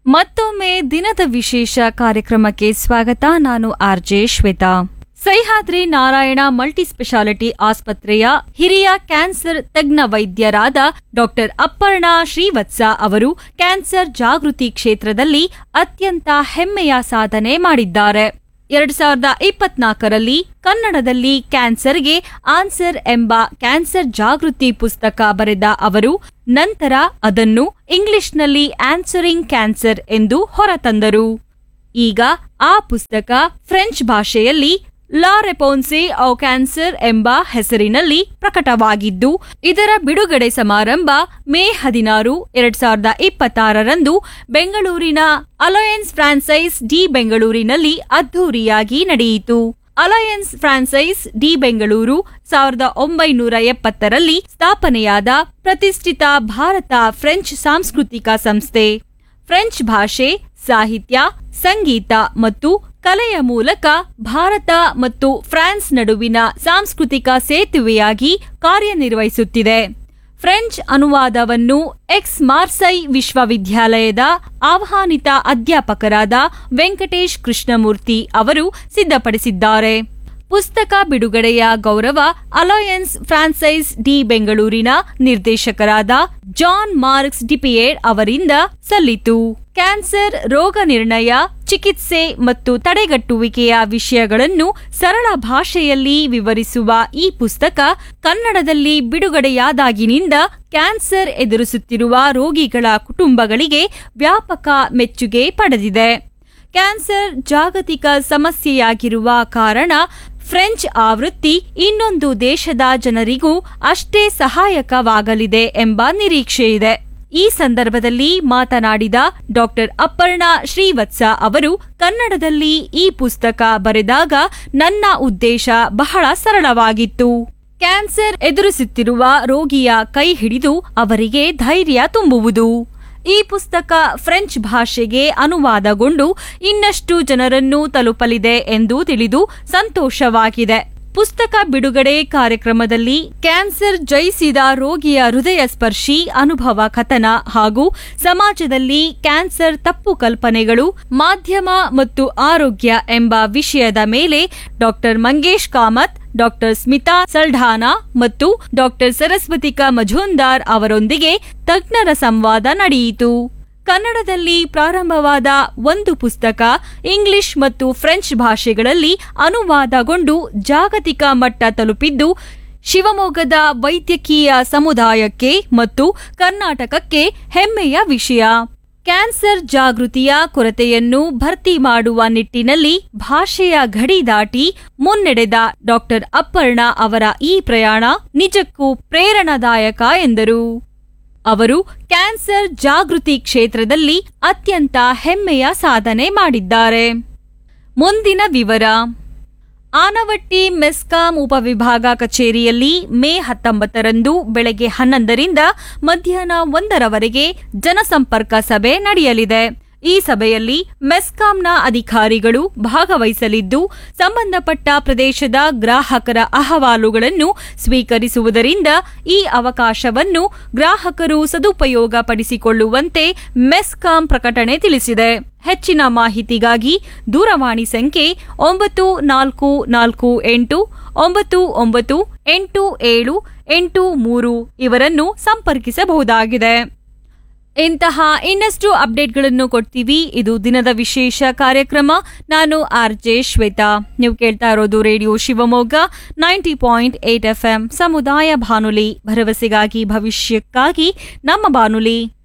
ಮತ್ತೊಮ್ಮೆ ದಿನದ ವಿಶೇಷ ಕಾರ್ಯಕ್ರಮಕ್ಕೆ ಸ್ವಾಗತ ನಾನು ಆರ್ಜೆ ಶ್ವೇತಾ ಸಹ್ಯಾದ್ರಿ ನಾರಾಯಣ ಮಲ್ಟಿಸ್ಪೆಷಾಲಿಟಿ ಆಸ್ಪತ್ರೆಯ ಹಿರಿಯ ಕ್ಯಾನ್ಸರ್ ತಜ್ಞ ವೈದ್ಯರಾದ ಡಾಕ್ಟರ್ ಅಪ್ಪರ್ಣಾ ಶ್ರೀವತ್ಸ ಅವರು ಕ್ಯಾನ್ಸರ್ ಜಾಗೃತಿ ಕ್ಷೇತ್ರದಲ್ಲಿ ಅತ್ಯಂತ ಹೆಮ್ಮೆಯ ಸಾಧನೆ ಮಾಡಿದ್ದಾರೆ ಎರಡ್ ಸಾವಿರದ ಇಪ್ಪತ್ನಾಲ್ಕರಲ್ಲಿ ಕನ್ನಡದಲ್ಲಿ ಕ್ಯಾನ್ಸರ್ಗೆ ಆನ್ಸರ್ ಎಂಬ ಕ್ಯಾನ್ಸರ್ ಜಾಗೃತಿ ಪುಸ್ತಕ ಬರೆದ ಅವರು ನಂತರ ಅದನ್ನು ಇಂಗ್ಲಿಷ್ನಲ್ಲಿ ಆನ್ಸರಿಂಗ್ ಕ್ಯಾನ್ಸರ್ ಎಂದು ಹೊರತಂದರು ಈಗ ಆ ಪುಸ್ತಕ ಫ್ರೆಂಚ್ ಭಾಷೆಯಲ್ಲಿ ಲಾ ರೆಪೋನ್ಸೆ ಔ ಕ್ಯಾನ್ಸರ್ ಎಂಬ ಹೆಸರಿನಲ್ಲಿ ಪ್ರಕಟವಾಗಿದ್ದು ಇದರ ಬಿಡುಗಡೆ ಸಮಾರಂಭ ಮೇ ಹದಿನಾರು ಎರಡ್ ಸಾವಿರದ ಇಪ್ಪತ್ತಾರರಂದು ಬೆಂಗಳೂರಿನ ಅಲಯನ್ಸ್ ಫ್ರಾನ್ಸೈಸ್ ಡಿ ಬೆಂಗಳೂರಿನಲ್ಲಿ ಅದ್ಧೂರಿಯಾಗಿ ನಡೆಯಿತು ಅಲಯನ್ಸ್ ಫ್ರಾನ್ಸೈಸ್ ಡಿ ಬೆಂಗಳೂರು ಸಾವಿರದ ಒಂಬೈನೂರ ಎಪ್ಪತ್ತರಲ್ಲಿ ಸ್ಥಾಪನೆಯಾದ ಪ್ರತಿಷ್ಠಿತ ಭಾರತ ಫ್ರೆಂಚ್ ಸಾಂಸ್ಕೃತಿಕ ಸಂಸ್ಥೆ ಫ್ರೆಂಚ್ ಭಾಷೆ ಸಾಹಿತ್ಯ ಸಂಗೀತ ಮತ್ತು ಕಲೆಯ ಮೂಲಕ ಭಾರತ ಮತ್ತು ಫ್ರಾನ್ಸ್ ನಡುವಿನ ಸಾಂಸ್ಕೃತಿಕ ಸೇತುವೆಯಾಗಿ ಕಾರ್ಯನಿರ್ವಹಿಸುತ್ತಿದೆ ಫ್ರೆಂಚ್ ಅನುವಾದವನ್ನು ಎಕ್ಸ್ ಮಾರ್ಸೈ ವಿಶ್ವವಿದ್ಯಾಲಯದ ಆಹ್ವಾನಿತ ಅಧ್ಯಾಪಕರಾದ ವೆಂಕಟೇಶ್ ಕೃಷ್ಣಮೂರ್ತಿ ಅವರು ಸಿದ್ಧಪಡಿಸಿದ್ದಾರೆ ಪುಸ್ತಕ ಬಿಡುಗಡೆಯ ಗೌರವ ಅಲಯನ್ಸ್ ಫ್ರಾನ್ಸೈಸ್ ಡಿ ಬೆಂಗಳೂರಿನ ನಿರ್ದೇಶಕರಾದ ಜಾನ್ ಮಾರ್ಕ್ಸ್ ಡಿಪಿಯೇಡ್ ಅವರಿಂದ ಸಲ್ಲಿತು ಕ್ಯಾನ್ಸರ್ ರೋಗ ನಿರ್ಣಯ ಚಿಕಿತ್ಸೆ ಮತ್ತು ತಡೆಗಟ್ಟುವಿಕೆಯ ವಿಷಯಗಳನ್ನು ಸರಳ ಭಾಷೆಯಲ್ಲಿ ವಿವರಿಸುವ ಈ ಪುಸ್ತಕ ಕನ್ನಡದಲ್ಲಿ ಬಿಡುಗಡೆಯಾದಾಗಿನಿಂದ ಕ್ಯಾನ್ಸರ್ ಎದುರಿಸುತ್ತಿರುವ ರೋಗಿಗಳ ಕುಟುಂಬಗಳಿಗೆ ವ್ಯಾಪಕ ಮೆಚ್ಚುಗೆ ಪಡೆದಿದೆ ಕ್ಯಾನ್ಸರ್ ಜಾಗತಿಕ ಸಮಸ್ಯೆಯಾಗಿರುವ ಕಾರಣ ಫ್ರೆಂಚ್ ಆವೃತ್ತಿ ಇನ್ನೊಂದು ದೇಶದ ಜನರಿಗೂ ಅಷ್ಟೇ ಸಹಾಯಕವಾಗಲಿದೆ ಎಂಬ ನಿರೀಕ್ಷೆಯಿದೆ ಈ ಸಂದರ್ಭದಲ್ಲಿ ಮಾತನಾಡಿದ ಡಾಕ್ಟರ್ ಅಪ್ಪರ್ಣಾ ಶ್ರೀವತ್ಸ ಅವರು ಕನ್ನಡದಲ್ಲಿ ಈ ಪುಸ್ತಕ ಬರೆದಾಗ ನನ್ನ ಉದ್ದೇಶ ಬಹಳ ಸರಳವಾಗಿತ್ತು ಕ್ಯಾನ್ಸರ್ ಎದುರಿಸುತ್ತಿರುವ ರೋಗಿಯ ಕೈ ಹಿಡಿದು ಅವರಿಗೆ ಧೈರ್ಯ ತುಂಬುವುದು ಈ ಪುಸ್ತಕ ಫ್ರೆಂಚ್ ಭಾಷೆಗೆ ಅನುವಾದಗೊಂಡು ಇನ್ನಷ್ಟು ಜನರನ್ನು ತಲುಪಲಿದೆ ಎಂದು ತಿಳಿದು ಸಂತೋಷವಾಗಿದೆ ಪುಸ್ತಕ ಬಿಡುಗಡೆ ಕಾರ್ಯಕ್ರಮದಲ್ಲಿ ಕ್ಯಾನ್ಸರ್ ಜಯಿಸಿದ ರೋಗಿಯ ಹೃದಯ ಸ್ಪರ್ಶಿ ಅನುಭವ ಕಥನ ಹಾಗೂ ಸಮಾಜದಲ್ಲಿ ಕ್ಯಾನ್ಸರ್ ತಪ್ಪು ಕಲ್ಪನೆಗಳು ಮಾಧ್ಯಮ ಮತ್ತು ಆರೋಗ್ಯ ಎಂಬ ವಿಷಯದ ಮೇಲೆ ಡಾಕ್ಟರ್ ಮಂಗೇಶ್ ಕಾಮತ್ ಡಾಕ್ಟರ್ ಸ್ಮಿತಾ ಸಲ್ಢಾನಾ ಮತ್ತು ಡಾಕ್ಟರ್ ಸರಸ್ವತಿಕಾ ಮಜುಂದಾರ್ ಅವರೊಂದಿಗೆ ತಜ್ಞರ ಸಂವಾದ ನಡೆಯಿತು ಕನ್ನಡದಲ್ಲಿ ಪ್ರಾರಂಭವಾದ ಒಂದು ಪುಸ್ತಕ ಇಂಗ್ಲಿಷ್ ಮತ್ತು ಫ್ರೆಂಚ್ ಭಾಷೆಗಳಲ್ಲಿ ಅನುವಾದಗೊಂಡು ಜಾಗತಿಕ ಮಟ್ಟ ತಲುಪಿದ್ದು ಶಿವಮೊಗ್ಗದ ವೈದ್ಯಕೀಯ ಸಮುದಾಯಕ್ಕೆ ಮತ್ತು ಕರ್ನಾಟಕಕ್ಕೆ ಹೆಮ್ಮೆಯ ವಿಷಯ ಕ್ಯಾನ್ಸರ್ ಜಾಗೃತಿಯ ಕೊರತೆಯನ್ನು ಭರ್ತಿ ಮಾಡುವ ನಿಟ್ಟಿನಲ್ಲಿ ಭಾಷೆಯ ಗಡಿ ದಾಟಿ ಮುನ್ನಡೆದ ಡಾಕ್ಟರ್ ಅಪ್ಪರ್ಣ ಅವರ ಈ ಪ್ರಯಾಣ ನಿಜಕ್ಕೂ ಪ್ರೇರಣಾದಾಯಕ ಎಂದರು ಅವರು ಕ್ಯಾನ್ಸರ್ ಜಾಗೃತಿ ಕ್ಷೇತ್ರದಲ್ಲಿ ಅತ್ಯಂತ ಹೆಮ್ಮೆಯ ಸಾಧನೆ ಮಾಡಿದ್ದಾರೆ ಮುಂದಿನ ವಿವರ ಆನವಟ್ಟಿ ಮೆಸ್ಕಾಂ ಉಪವಿಭಾಗ ಕಚೇರಿಯಲ್ಲಿ ಮೇ ಹತ್ತೊಂಬತ್ತರಂದು ಬೆಳಗ್ಗೆ ಹನ್ನೊಂದರಿಂದ ಮಧ್ಯಾಹ್ನ ಒಂದರವರೆಗೆ ಜನಸಂಪರ್ಕ ಸಭೆ ನಡೆಯಲಿದೆ ಈ ಸಭೆಯಲ್ಲಿ ಮೆಸ್ಕಾಂನ ಅಧಿಕಾರಿಗಳು ಭಾಗವಹಿಸಲಿದ್ದು ಸಂಬಂಧಪಟ್ಟ ಪ್ರದೇಶದ ಗ್ರಾಹಕರ ಅಹವಾಲುಗಳನ್ನು ಸ್ವೀಕರಿಸುವುದರಿಂದ ಈ ಅವಕಾಶವನ್ನು ಗ್ರಾಹಕರು ಸದುಪಯೋಗ ಪಡಿಸಿಕೊಳ್ಳುವಂತೆ ಮೆಸ್ಕಾಂ ಪ್ರಕಟಣೆ ತಿಳಿಸಿದೆ ಹೆಚ್ಚಿನ ಮಾಹಿತಿಗಾಗಿ ದೂರವಾಣಿ ಸಂಖ್ಯೆ ಒಂಬತ್ತು ನಾಲ್ಕು ನಾಲ್ಕು ಎಂಟು ಒಂಬತ್ತು ಒಂಬತ್ತು ಎಂಟು ಏಳು ಎಂಟು ಮೂರು ಇವರನ್ನು ಸಂಪರ್ಕಿಸಬಹುದಾಗಿದೆ ಇಂತಹ ಇನ್ನಷ್ಟು ಅಪ್ಡೇಟ್ಗಳನ್ನು ಕೊಡ್ತೀವಿ ಇದು ದಿನದ ವಿಶೇಷ ಕಾರ್ಯಕ್ರಮ ನಾನು ಆರ್ ಜೆ ಶ್ವೇತಾ ನೀವು ಕೇಳ್ತಾ ಇರೋದು radio Shivamogga ninety point eight F ಸಮುದಾಯ ಬಾನುಲಿ ಭರವಸೆಗಾಗಿ ಭವಿಷ್ಯಕ್ಕಾಗಿ ನಮ್ಮ ಬಾನುಲಿ